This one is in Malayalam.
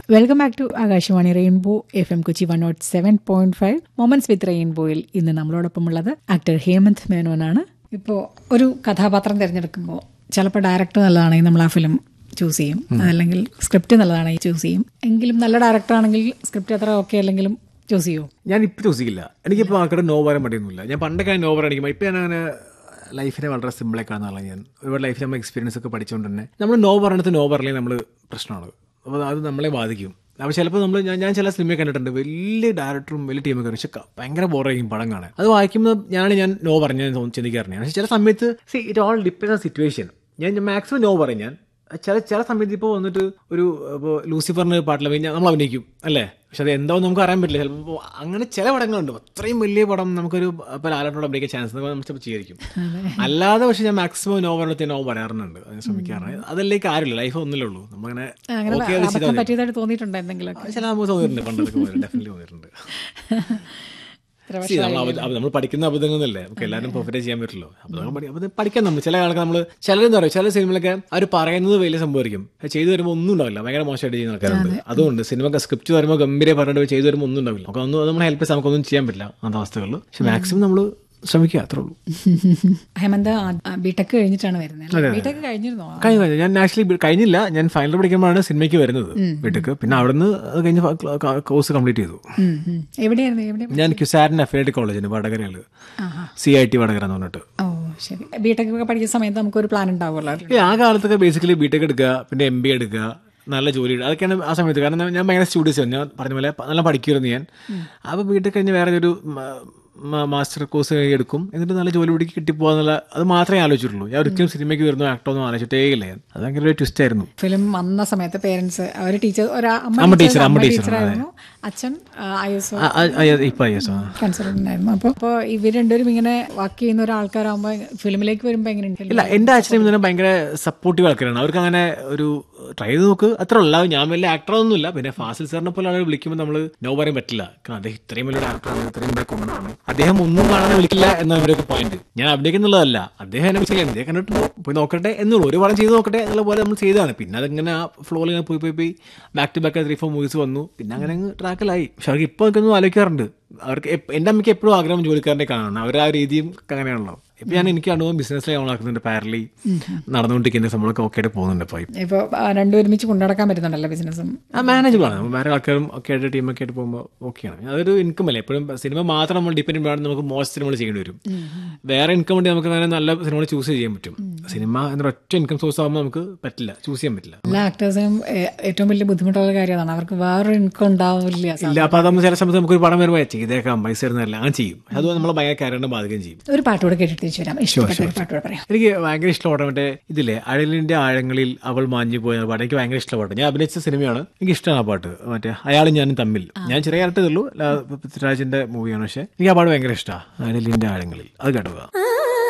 Welcome back to Akashvani rainbow F M Kochi one naught seven point five moments with റെയിൻബോയിൽ ഇന്ന് നമ്മളോടൊപ്പമുള്ളത് ആക്ടർ ഹേമന്ത് മേനോനാണ് ഇപ്പോൾ ഒരു കഥാപാത്രം തിരഞ്ഞെടുക്കുമ്പോൾ ചിലപ്പോൾ ഡയറക്ടർ നല്ലതാണെങ്കിൽ നമ്മൾ ആ ഫിലിം ചൂസ് ചെയ്യും അതല്ലെങ്കിൽ സ്ക്രിപ്റ്റ് നല്ലതാണെങ്കിൽ ചൂസ് ചെയ്യും എങ്കിലും നല്ല ഡയറക്ടർ ആണെങ്കിൽ സ്ക്രിപ്റ്റ് അത്ര ഓക്കെ അല്ലെങ്കിലും ചൂസ് ചെയ്യുമോ ഞാൻ ഇപ്പം ചോദിക്കില്ല എനിക്കിപ്പോൾ ആൾക്കാരുടെ നോ പറയാൻ മടിയൊന്നുമില്ല ഞാൻ പണ്ടൊക്കെ നോ പറയാനിരിക്കും ഇപ്പം ഞാൻ അങ്ങനെ ലൈഫിനെ വളരെ സിമ്പിളായി കാണുന്ന ഞാൻ ഒരുപാട് ലൈഫിൽ നമ്മൾ എക്സ്പീരിയൻസ് ഒക്കെ പഠിച്ചുകൊണ്ട് തന്നെ നമ്മൾ നോ പറയണത് നോ പറയില്ലെങ്കിൽ നമ്മൾ പ്രശ്നമാണ് അപ്പോൾ അത് നമ്മളെ ബാധിക്കും അപ്പോൾ ചിലപ്പോൾ നമ്മൾ ഞാൻ ഞാൻ ചില സിനിമ കണ്ടിട്ടുണ്ട് വലിയ ഡയറക്ടറും വലിയ ടീമൊക്കെ പക്ഷെ ക- ഭയങ്കര ബോറായിരിക്കും പടം കാണാൻ അത് വായിക്കുമ്പോൾ ഞാൻ ഞാൻ നോ പറഞ്ഞു ഞാൻ ചിന്തിക്കാറുണ്ട് പക്ഷേ ചില സമയത്ത് see it all depend on situation ഞാൻ മാക്സിമം നോ പറയും ഞാൻ ചില ചില സമയത്ത് ഇപ്പോൾ വന്നിട്ട് ഒരു ഇപ്പോൾ ലൂസിഫറിന് പാട്ടിൽ കഴിഞ്ഞാൽ നമ്മൾ അഭിനയിക്കും അല്ലേ പക്ഷെ അത് എന്താവും നമുക്ക് അറിയാൻ പറ്റില്ല ചിലപ്പോൾ അങ്ങനെ ചില പടങ്ങളുണ്ട് അത്രയും വലിയ പടം നമുക്കൊരു ഇപ്പോൾ ലാലോട്ടോട് അഭിനയിക്കാൻ ചാൻസ് നമ്മൾ ചിലപ്പോൾ ചെയ്യായിരിക്കും അല്ലാതെ പക്ഷെ ഞാൻ മാക്സിമം നോ പറഞ്ഞിട്ട് നോ പറയാറുണ്ട് അതിന് ശ്രമിക്കാറുണ്ട് അതല്ലേ കാര്യമില്ല ലൈഫ് ഒന്നില്ലേ ഉള്ളൂ നമ്മങ്ങനെ അങ്ങനെ ഓക്കെ അത് അബദ്ധം പറ്റിയതായിട്ട് തോന്നിയിട്ടുണ്ടോ എന്തെങ്കിലുമൊക്കെ ചില നമുക്ക് തോന്നിയിട്ടുണ്ട് പണ്ടൊക്കെ ഡെഫിനറ്റ്ലി തോന്നിയിട്ടുണ്ട് ഇത്ര See, നമ്മൾ അബദ്ധ- അബദ്ധ- നമ്മൾ പഠിക്കുന്ന അബദ്ധങ്ങളല്ലേ നമുക്ക് എല്ലാവരും പെർഫെക്റ്റ് ചെയ്യാൻ പറ്റില്ലോ അബദ്ധങ്ങൾ പഠി- അബദ്ധം പഠിക്കാൻ നമ്മൾ ചില ആൾക്കാർ നമ്മൾ ചിലരെന്താ പറയുക ചില സിനിമയിലൊക്കെ അവർ പറയുന്നത് വലിയ സംഭവിക്കും ചെയ്തു വരുമ്പോൾ ഒന്നും ഉണ്ടാവില്ല ഭയങ്കര മോശമായിട്ട് ചെയ്യുന്ന ആൾക്കാരുണ്ട് അതുകൊണ്ട് സിനിമ സ്ക്രിപ്റ്റ് വരുമ്പോൾ ഗംഭീര പറഞ്ഞിട്ട് ചെയ്തു വരുമ്പോൾ ഒന്നും ഉണ്ടാവില്ല നമുക്ക് ഒന്നും നമ്മൾ ഹെൽപ്പ് നമുക്കൊന്നും ചെയ്യാൻ പറ്റില്ല അങ്ങനത്തെ അവസ്ഥകളിൽ പക്ഷെ മാക്സിമം നമ്മൾ ശ്രമിക്കുക അത്രേ ഉള്ളൂ ഹേമന്ത് ബിടെക് കഴിഞ്ഞിട്ടാണ് വരുന്നത് ബിടെക് കഴിഞ്ഞിരുന്നോ കഴിഞ്ഞു കഴിഞ്ഞു ഞാൻ ആക്ച്വലി കഴിഞ്ഞില്ല ഞാൻ ഫൈനൽ പഠിക്കുമ്പോഴാണ് സിനിമയ്ക്ക് വരുന്നത് വീട്ടിലേക്ക് പിന്നെ അവിടുന്ന് അത് കഴിഞ്ഞ് കോഴ്സ് കംപ്ലീറ്റ് ചെയ്തു ഉം, ഉം. എവിടെയായിരുന്നു എവിടെ ഞാൻ ക്യുസാരൻ അഫിലേറ്റ് കോളേജിന് വടകരയിൽ സി ഐ ടി വടകര എന്ന് പറഞ്ഞിട്ട് ഓ ശരി ബിടെക് ഒക്കെ പഠിക്കുന്ന സമയത്ത് നമുക്കൊരു പ്ലാൻ ഉണ്ടാവുമല്ലോ ഈ ആ കാലത്തൊക്കെ ബേസിക്കലി ബിടെക് എടുക്കുക പിന്നെ എം ബി എടുക്കുക നല്ല ജോലി എടുക്കുക അതൊക്കെയാണ് ആ സമയത്ത് കാരണം ഞാൻ ഭയങ്കര സ്റ്റുഡൻസ് ഞാൻ പറഞ്ഞ പോലെ നല്ല പഠിക്കുമായിരുന്നു ഞാൻ അപ്പോൾ ബിടെക് കഴിഞ്ഞ് വേറെ ഒരു മാസ്റ്റർ കോഴ്സ് എടുക്കും എന്നിട്ട് നല്ല ജോലി പിടിക്ക് കിട്ടിപ്പോകാന്നുള്ള അത് മാത്രമേ ആലോചിച്ചിട്ടുള്ളൂ ഞാൻ ഒരിക്കലും സിനിമയ്ക്ക് വരുന്നു ആക്ടറൊന്നും ആലോചിച്ചിട്ടേ ഇല്ല ഞാൻ അത് ഭയങ്കര ഒരു ട്വിസ്റ്റ് ആയിരുന്നു ഫിലിം വന്ന സമയത്ത് പേരൻസ് അവർ ടീച്ചർ ഒരു അമ്മ അമ്മ ടീച്ചർ, അമ്മ ടീച്ചർ, ടീച്ചറായിരുന്നു അച്ഛൻ ഐ എസ് ഒ ആ, ആ, ആ, ഇപ്പൊ യെസ് ആ കൺസൾട്ടന്റ് ആയിരുന്നു അപ്പോൾ അപ്പോൾ ഇവർ രണ്ടുപേരും ഇങ്ങനെ വർക്ക് ചെയ്യുന്ന ഒരാൾക്കാരാകുമ്പോൾ ഫിലിമിലേക്ക് വരുമ്പോൾ എങ്ങനെയുണ്ട് ഇല്ല എൻ്റെ അച്ഛനും തന്നെ ഭയങ്കര സപ്പോർട്ടീവ് ആൾക്കാരാണ് അവർക്ക് അങ്ങനെ ഒരു ട്രൈ ചെയ്ത് നോക്ക് അത്ര ഉള്ള ഞാൻ വലിയ ആക്ടറൊന്നുമില്ല പിന്നെ ഫാസിൽ സാറിനെ പോലെ ആളുകൾ വിളിക്കുമ്പോൾ നമ്മൾ നോ പറയാൻ പറ്റില്ല കാരണം അദ്ദേഹം ഇത്രയും വലിയൊരു ആക്ടറാണ് ഇത്രയും പേരെ കൊണ്ടാണ് അദ്ദേഹം ഒന്നും കാണാൻ വിളിക്കില്ല എന്നാണ് ഇവരൊക്കെ പോയിന്റ് ഞാൻ അഭിനയിക്കുന്നുള്ളതല്ല അദ്ദേഹം എന്നെ വിളിച്ചില്ല അദ്ദേഹം കണ്ടിട്ട് പോയി നോക്കട്ടെ എന്നുള്ളൂ ഒരു പടം ചെയ്ത് നോക്കട്ടെ എന്നുള്ള പോലെ നമ്മൾ ചെയ്തതാണ് പിന്നെ അതിങ്ങനെ ആ ഫ്ലോയിൽ ഇങ്ങനെ പോയി പോയി പോയി back to back three four movies വന്നു പിന്നെ അങ്ങനെ അങ്ങ് ട്രാക്കിലായി പക്ഷെ അവർക്ക് ഇപ്പോൾ ഒക്കെ ഒന്നും ആലോചിക്കാറുണ്ട് അവർക്ക് എപ്പ- എൻ്റെ അമ്മയ്ക്ക് എപ്പോഴും ആഗ്രഹം ജോലിക്കാരനെ കാണണം അവർ ആ രീതിയും അങ്ങനെയാണല്ലോ ഇപ്പൊ ഞാൻ എനിക്ക് അനുഭവം ബിസിനസ്സിലെ ഓണാക്കുന്നുണ്ട് പാരലി നടന്നുകൊണ്ടിരിക്കുന്ന നമ്മളൊക്കെ ഓക്കെ ആയിട്ട് പോകുന്നുണ്ട് ഇപ്പോൾ ഇപ്പോൾ രണ്ടും ഒരുമിച്ച് കൊണ്ടുനടക്കാൻ പറ്റുന്നുണ്ടല്ലോ ബിസിനസ്സും ആ മാനേജബിൾ ആണ് വേറെ ആൾക്കാരും ഒക്കെ ആയിട്ട് ടീമൊക്കെ ആയിട്ട് പോകുമ്പോൾ ഓക്കെയാണ് അതൊരു ഇൻകം അല്ലേ എപ്പോഴും സിനിമ മാത്രം നമ്മൾ ഡിപ്പെൻഡ് ചെയ്യുമ്പോൾ നമുക്ക് മോശം സിനിമകൾ ചെയ്യേണ്ടി വരും വേറെ ഇൻകം വേണ്ടി നമുക്ക് അങ്ങനെ നല്ല സിനിമകൾ ചൂസ് ചെയ്യാൻ പറ്റും സിനിമ എന്ന ഒറ്റ ഇൻകം സോഴ്സ് ആകുമ്പോൾ നമുക്ക് പറ്റില്ല ചൂസ് ചെയ്യാൻ പറ്റില്ല എല്ലാ ആക്ടേഴ്സിനും ഏറ്റവും വലിയ ബുദ്ധിമുട്ടുള്ള കാര്യം അതാണ് അവർക്ക് വേറൊരു ഇൻകം ഉണ്ടാവില്ല ഇല്ല അപ്പൊ അത് നമ്മൾ ചില സമയത്ത് നമുക്ക് ഒരു പടം വരുമ്പോൾ ചെയ്തേക്കാം പൈസ തരുന്നതല്ല അങ്ങനെ ചെയ്യും അത് നമ്മൾ ഭയങ്കര കാര്യം ബാധിക്കുകയും ചെയ്യും ഒരു പാട്ടുകൂടെ കേട്ടിട്ട് തിരിച്ചു വരാം ഇഷ്ടപ്പെട്ട ഒരു പാട്ടുകൂടെ പറയാം എനിക്ക് ഭയങ്കര ഇഷ്ടപ്പെട്ട മറ്റേ ഇതില്ലേ അഴലിന്റെ ആഴങ്ങളിൽ അവൾ മാഞ്ഞു പോയ പാട്ട് എനിക്ക് ഭയങ്കര ഇഷ്ടപ്പെട്ടു ഞാൻ അഭിനയിച്ച സിനിമയാണ് എനിക്ക് ഇഷ്ടമാണ് ആ പാട്ട് മറ്റേ അയാളും ഞാനും തമ്മിൽ ഞാൻ ചെറിയ ആയിട്ടേ ഉള്ളൂ പൃഥ്വിരാജിന്റെ മൂവിയാണ് പക്ഷെ എനിക്ക് ആ പാട്ട് ഭയങ്കര ഇഷ്ടമാണ് അഴലിന്റെ ആഴങ്ങളിൽ അത് കേട്ടുക